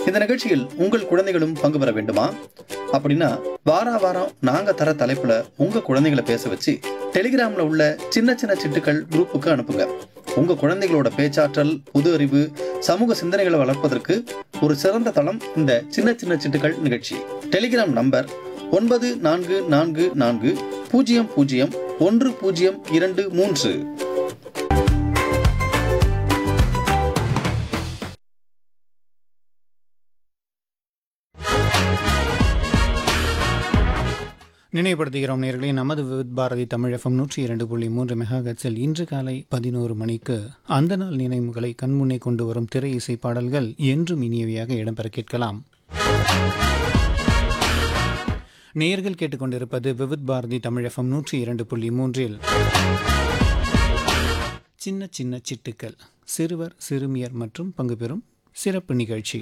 இந்த நிகழ்ச்சியில் உங்கள் குழந்தைகளும் பங்கு பெற வேண்டுமா அப்படின்னா வாரா வாரம் நாங்க தர தலைப்புல உங்க குழந்தைகளை பேச வச்சு டெலிகிராம்ல உள்ள சின்ன சின்ன சிட்டுக்கள் குரூப்புக்கு அனுப்புங்க உங்க குழந்தைகளோட பேச்சாற்றல் புது அறிவு சமூக சிந்தனைகளை வளர்ப்பதற்கு ஒரு சிறந்த தளம் இந்த சின்ன சின்ன சிட்டுக்கள் நிகழ்ச்சி டெலிகிராம் நம்பர் ஒன்பது நான்கு நான்கு நான்கு பூஜ்ஜியம் பூஜ்ஜியம் ஒன்று பூஜ்ஜியம் இரண்டு மூன்று நினைவுபடுத்துகிறோம் நேர்களே நமது விவித் பாரதி தமிழ் எஃப்எம் நூற்றி இரண்டு புள்ளி மூன்று மெகாகட்ஸில் இன்று காலை பதினோரு மணிக்கு அந்த நாள் நினைவுகளை கண்முன்னே கொண்டு வரும் திரை இசை பாடல்கள் என்றும் இனியவையாக இடம்பெற கேட்கலாம் நேயர்கள் கேட்டுக்கொண்டிருப்பது விவித் பாரதி தமிழ் எஃப்எம் நூற்றி இரண்டு புள்ளி மூன்றில் சின்ன சின்ன சிட்டுக்கள் சிறுவர் சிறுமியர் மற்றும் பங்கு பெறும் சிறப்பு நிகழ்ச்சி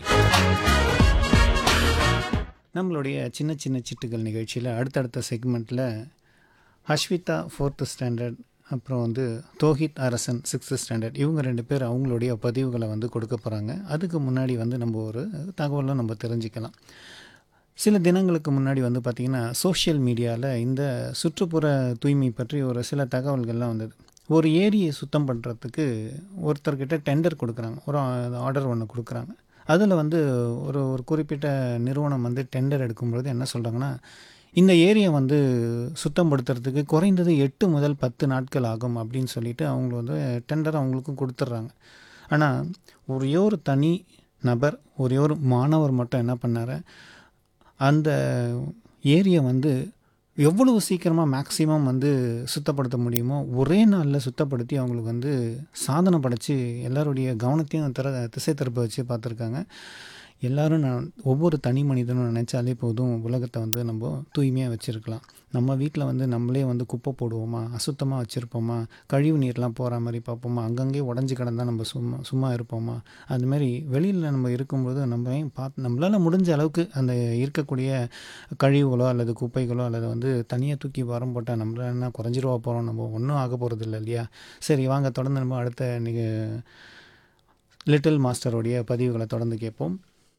நம்மளுடைய சின்ன சின்ன சிட்டுகள் நிகழ்ச்சியில் அடுத்தடுத்த செக்மெண்ட்டில் ஹஷ்விதா ஃபோர்த்து ஸ்டாண்டர்ட் அப்புறம் வந்து தோஹித் அரசன் சிக்ஸ்த்து ஸ்டாண்டர்ட் இவங்க ரெண்டு பேர் அவங்களுடைய பதிவுகளை வந்து கொடுக்க போகிறாங்க அதுக்கு முன்னாடி வந்து நம்ம ஒரு தகவலும் நம்ம தெரிஞ்சுக்கலாம் சில தினங்களுக்கு முன்னாடி வந்து பார்த்திங்கன்னா சோஷியல் மீடியாவில் இந்த சுற்றுப்புற தூய்மை பற்றி ஒரு சில தகவல்கள்லாம் வந்தது ஒரு ஏரியை சுத்தம் பண்ணுறதுக்கு ஒருத்தர்கிட்ட டெண்டர் கொடுக்குறாங்க ஒரு ஆர்டர் ஒன்று கொடுக்குறாங்க அதில் வந்து ஒரு ஒரு குறிப்பிட்ட நிறுவனம் வந்து டெண்டர் எடுக்கும்பொழுது என்ன சொல்கிறாங்கன்னா இந்த ஏரியை வந்து சுத்தப்படுத்துறதுக்கு குறைந்தது எட்டு முதல் பத்து நாட்கள் ஆகும் அப்படின்னு சொல்லிட்டு அவங்க வந்து டெண்டர் அவங்களுக்கும் கொடுத்துட்றாங்க ஆனால் ஒரே ஒரு தனி நபர் ஒரே ஒரு மாணவர் மட்டும் என்ன பண்ணார் அந்த ஏரியை வந்து எவ்வளவு சீக்கிரமாக மேக்ஸிமம் வந்து சுத்தப்படுத்த முடியுமோ ஒரே நாளில் சுத்தப்படுத்தி அவங்களுக்கு வந்து சாதனை படைச்சு எல்லாருடைய கவனத்தையும் திற திசை திருப்ப வச்சு பார்த்துருக்காங்க எல்லாரும் நான் ஒவ்வொரு தனி மனிதனும் நினச்சாலே போதும் உலகத்தை வந்து நம்ம தூய்மையாக வச்சுருக்கலாம் நம்ம வீட்டில் வந்து நம்மளே வந்து குப்பை போடுவோமா அசுத்தமாக வச்சுருப்போமா கழிவு நீர்லாம் போகிற மாதிரி பார்ப்போமா அங்கங்கே உடஞ்சி கிடந்தா நம்ம சும்மா சும்மா இருப்போமா அதுமாரி வெளியில் நம்ம இருக்கும்போது நம்ம ஏன் பார்த்து நம்மளால் முடிஞ்ச அளவுக்கு அந்த இருக்கக்கூடிய கழிவுகளோ அல்லது குப்பைகளோ அல்லது வந்து தனியாக தூக்கி வரம் போட்டால் நம்மளால என்ன குறைஞ்சிருவா போகிறோம் நம்ம ஒன்றும் ஆக போகிறது இல்லை இல்லையா சரி வாங்க தொடர்ந்து நம்ம அடுத்த நிக லிட்டில் மாஸ்டருடைய பதிவுகளை தொடர்ந்து கேட்போம்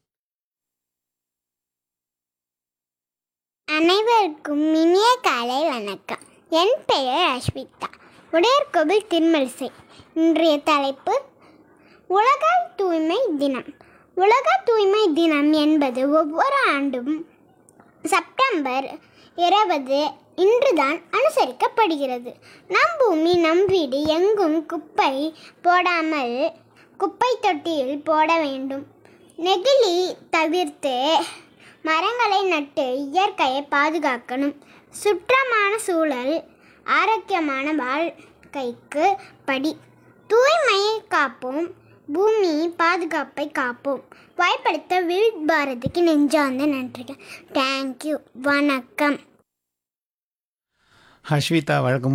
அனைவருக்கும் இனிய காலை வணக்கம் என் பெயர் அஸ்விதா உடையர்கோவில் திருமலிசை இன்றைய தலைப்பு உலக தூய்மை தினம் உலக தூய்மை தினம் என்பது ஒவ்வொரு ஆண்டும் செப்டம்பர் இருபது இன்றுதான் அனுசரிக்கப்படுகிறது நம் பூமி நம் வீடு எங்கும் குப்பை போடாமல் குப்பை தொட்டியில் போட வேண்டும் நெகிழி தவிர்த்து மரங்களை நட்டு இயற்கையை பாதுகாக்கணும் சுற்றமான சூழல் ஆரோக்கியமான வாழ்க்கைக்கு படி தூய்மையை காப்போம் பூமி பாதுகாப்பை காப்போம் வாய்ப்படுத்த வில் பாரதிக்கு நெஞ்சார்ந்த நன்றிகள் தேங்க்யூ வணக்கம் ஹஷ்விதா வழக்கம்